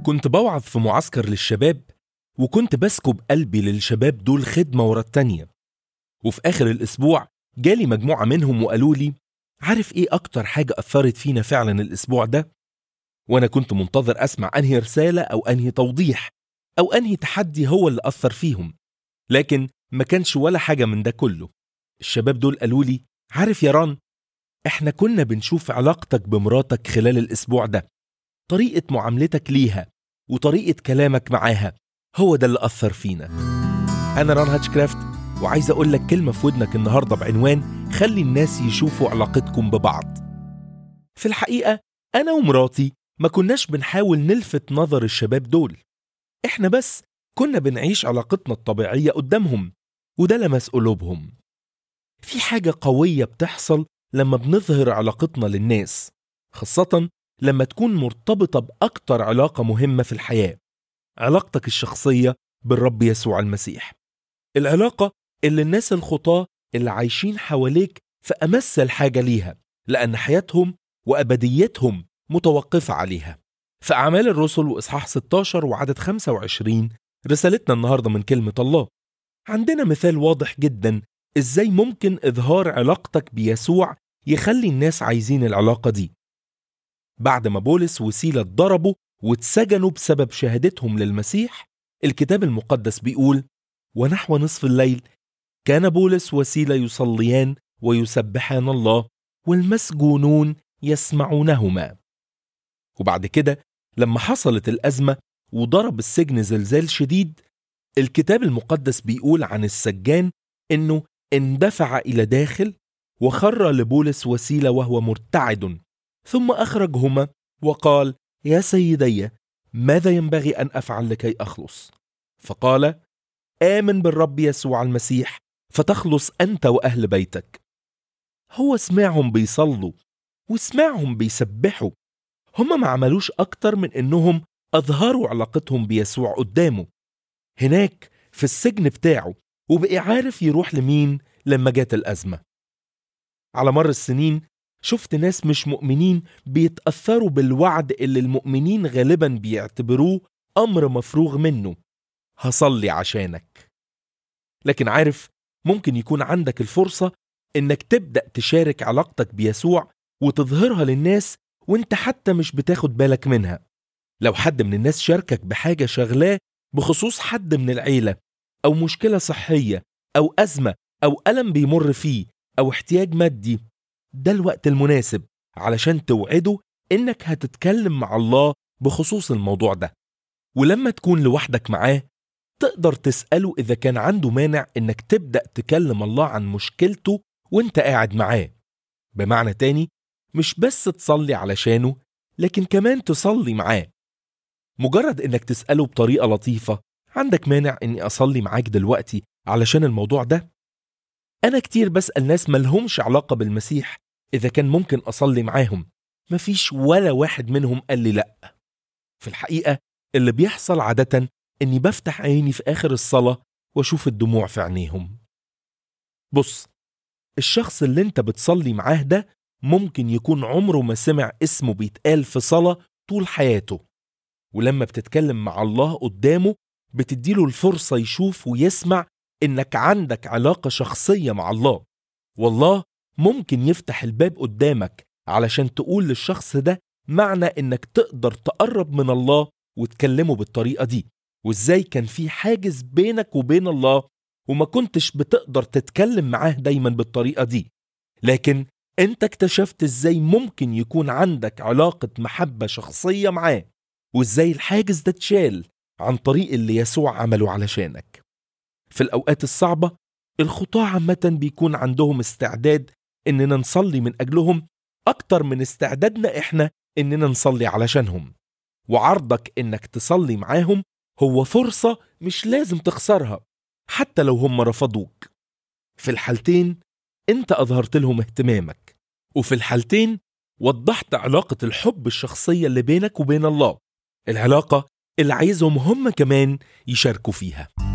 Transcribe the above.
كنت بوعظ في معسكر للشباب وكنت بسكب قلبي للشباب دول خدمة ورا التانية وفي آخر الأسبوع جالي مجموعة منهم وقالوا لي عارف إيه أكتر حاجة أثرت فينا فعلا الأسبوع ده؟ وأنا كنت منتظر أسمع أنهي رسالة أو أنهي توضيح أو أنهي تحدي هو اللي أثر فيهم لكن ما كانش ولا حاجة من ده كله الشباب دول قالوا لي عارف يا ران احنا كنا بنشوف علاقتك بمراتك خلال الأسبوع ده طريقة معاملتك ليها وطريقة كلامك معاها هو ده اللي أثر فينا أنا ران هاتشكرافت وعايز أقول لك كلمة في ودنك النهاردة بعنوان خلي الناس يشوفوا علاقتكم ببعض في الحقيقة أنا ومراتي ما كناش بنحاول نلفت نظر الشباب دول إحنا بس كنا بنعيش علاقتنا الطبيعية قدامهم وده لمس قلوبهم في حاجة قوية بتحصل لما بنظهر علاقتنا للناس خاصة لما تكون مرتبطة بأكتر علاقة مهمة في الحياة علاقتك الشخصية بالرب يسوع المسيح العلاقة اللي الناس الخطاة اللي عايشين حواليك في أمس الحاجة ليها لأن حياتهم وأبديتهم متوقفة عليها في أعمال الرسل وإصحاح 16 وعدد 25 رسالتنا النهاردة من كلمة الله عندنا مثال واضح جدا إزاي ممكن إظهار علاقتك بيسوع يخلي الناس عايزين العلاقة دي بعد ما بولس وسيلة اتضربوا واتسجنوا بسبب شهادتهم للمسيح الكتاب المقدس بيقول ونحو نصف الليل كان بولس وسيلة يصليان ويسبحان الله والمسجونون يسمعونهما وبعد كده لما حصلت الأزمة وضرب السجن زلزال شديد الكتاب المقدس بيقول عن السجان إنه اندفع إلى داخل وخر لبولس وسيلة وهو مرتعد ثم أخرجهما وقال يا سيدي ماذا ينبغي أن أفعل لكي أخلص فقال آمن بالرب يسوع المسيح فتخلص أنت وأهل بيتك هو سمعهم بيصلوا وسمعهم بيسبحوا هما ما عملوش أكتر من إنهم أظهروا علاقتهم بيسوع قدامه هناك في السجن بتاعه وبقي عارف يروح لمين لما جات الأزمة على مر السنين شفت ناس مش مؤمنين بيتأثروا بالوعد اللي المؤمنين غالبا بيعتبروه أمر مفروغ منه هصلي عشانك لكن عارف ممكن يكون عندك الفرصة إنك تبدأ تشارك علاقتك بيسوع وتظهرها للناس وانت حتى مش بتاخد بالك منها لو حد من الناس شاركك بحاجة شغلاه بخصوص حد من العيلة أو مشكلة صحية أو أزمة أو ألم بيمر فيه أو احتياج مادي ده الوقت المناسب علشان توعده إنك هتتكلم مع الله بخصوص الموضوع ده ولما تكون لوحدك معاه تقدر تسأله إذا كان عنده مانع إنك تبدأ تكلم الله عن مشكلته وإنت قاعد معاه بمعنى تاني مش بس تصلي علشانه لكن كمان تصلي معاه مجرد إنك تسأله بطريقة لطيفة عندك مانع إني أصلي معاك دلوقتي علشان الموضوع ده؟ أنا كتير بسأل ناس ملهمش علاقة بالمسيح إذا كان ممكن أصلي معاهم مفيش ولا واحد منهم قال لي لأ في الحقيقة اللي بيحصل عادة إني بفتح عيني في آخر الصلاة وأشوف الدموع في عينيهم بص الشخص اللي انت بتصلي معاه ده ممكن يكون عمره ما سمع اسمه بيتقال في صلاة طول حياته ولما بتتكلم مع الله قدامه بتديله الفرصة يشوف ويسمع إنك عندك علاقة شخصية مع الله والله ممكن يفتح الباب قدامك علشان تقول للشخص ده معنى إنك تقدر تقرب من الله وتكلمه بالطريقة دي وإزاي كان في حاجز بينك وبين الله وما كنتش بتقدر تتكلم معاه دايما بالطريقة دي لكن انت اكتشفت ازاي ممكن يكون عندك علاقة محبة شخصية معاه وازاي الحاجز ده اتشال عن طريق اللي يسوع عمله علشانك في الأوقات الصعبة الخطاة عامة بيكون عندهم استعداد إننا نصلي من أجلهم أكتر من استعدادنا إحنا إننا نصلي علشانهم وعرضك إنك تصلي معاهم هو فرصة مش لازم تخسرها حتى لو هم رفضوك في الحالتين انت اظهرت لهم اهتمامك وفي الحالتين وضحت علاقة الحب الشخصية اللي بينك وبين الله العلاقة اللي عايزهم هم كمان يشاركوا فيها